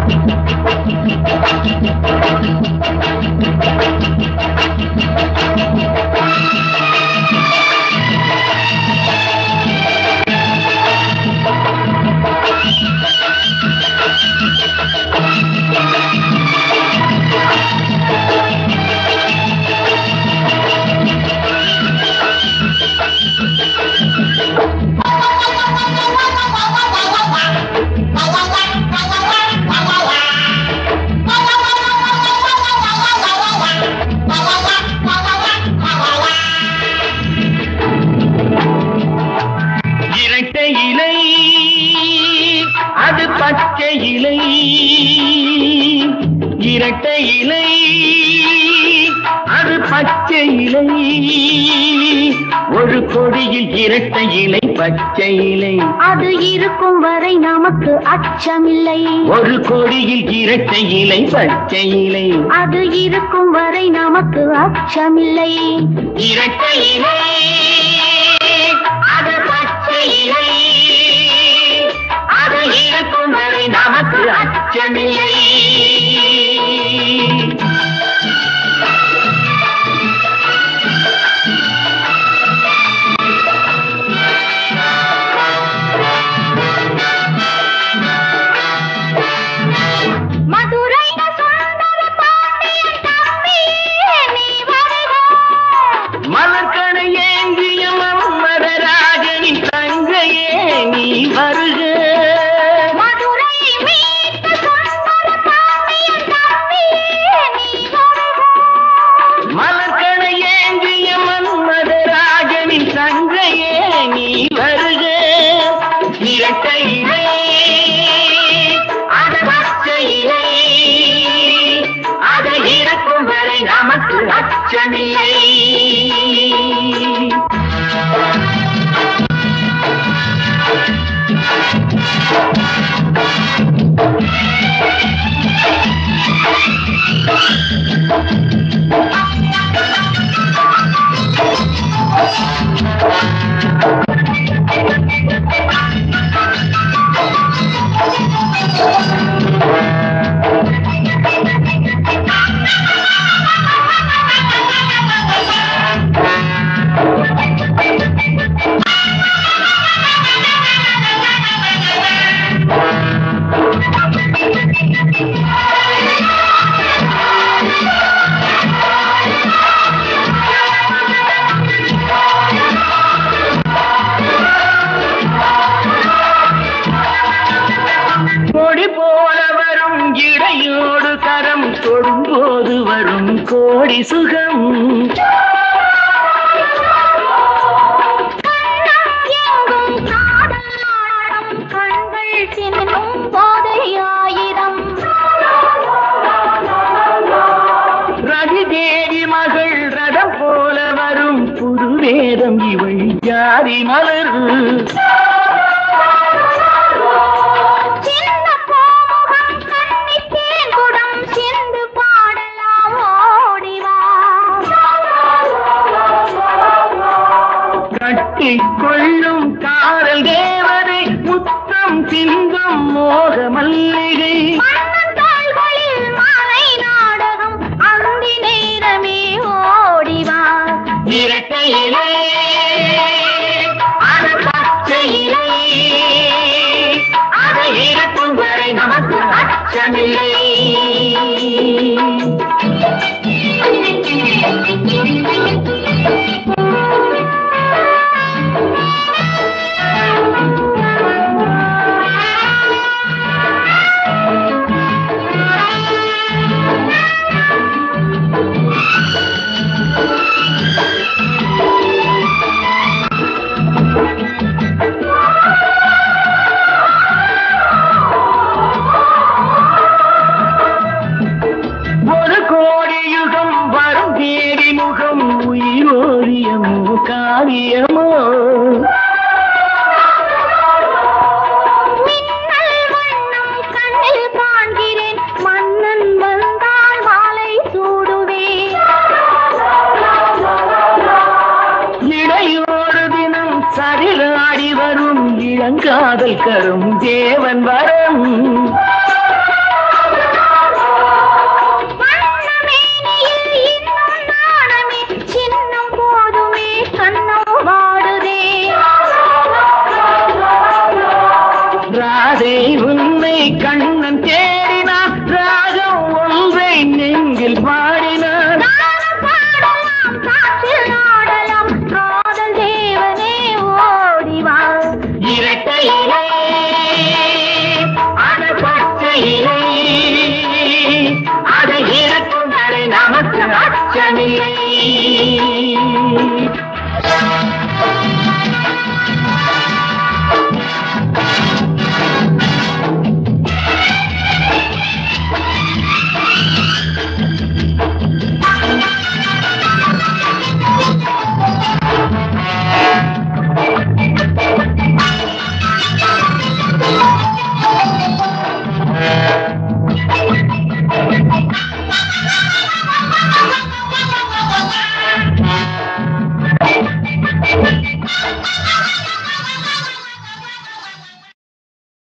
இரட்டை இலை அது பச்சை இலை இரட்டை இலை அது பச்சை இலை ஒரு கொடியில் இரட்டை இலை பச்சை இலை அது இருக்கும் வரை நமக்கு அச்சமில்லை ஒரு கொடியில் இரட்டை இலை பச்சை இலை அது இருக்கும் வரை நமக்கு அச்சமில்லை இரட்டை இலை அது பச்சை இலை அது இருக்கும் வரை நமக்கு அச்சமில்லை மதுரை சுந்தர பாண்டியன் தம்பி நீ வருக மலர்கணை ஏந்திய மம்மதராஜனின் தங்கையே நீ வருக மதுரை மீட்ட சுந்தர பாண்டியன் தம்பி நீ வருக மலர்கணை ஏந்திய மன்மதராஜனின் தங்கையே நீ வருக இரட்டை இலை அது பச்சை இலை அது இருக்கும் வரை நமக்கு அச்சமில்லை கொடி போல வரும் இடையோடு கரம் தொடும்போது வரும் கோடி சுகம் எங்கும் காதல் நாடம் கண்கள் சின்னும் போதை ஆயிரம் ரதி தேவி மகள் ரதம் போல வரும் புது வேதம் இவள் ஜாதி மலர் சின்ன பூமுகம் கன்னித்தேன் குடம் சிந்து பாடலாம் ஓடிவா கட்டி கொள்ளும் காதல் தேவதை முத்தம் சிந்தும் மோக மல்லிகை மன்னன் தாள்களில் மாலை நாடகம் அந்தி நேரமே ஓடிவா இரட்டை இலை அது பச்சை இலை அது இருக்கும் வரை நமக்கு அச்சமில்லை ஒரு கோடி யுகம் வரும் தேடி முகம் உயிரோரியமோ காரியமோ மின்னல் வண்ணம் கண்ணில் காண்கிறேன் மன்னன் வந்தால் மாலை சூடுவேன் இடையோடு தினம் சரிலாடி வரும் இளங்காதல் கரும் தேவன் வரம் மனம் தேடி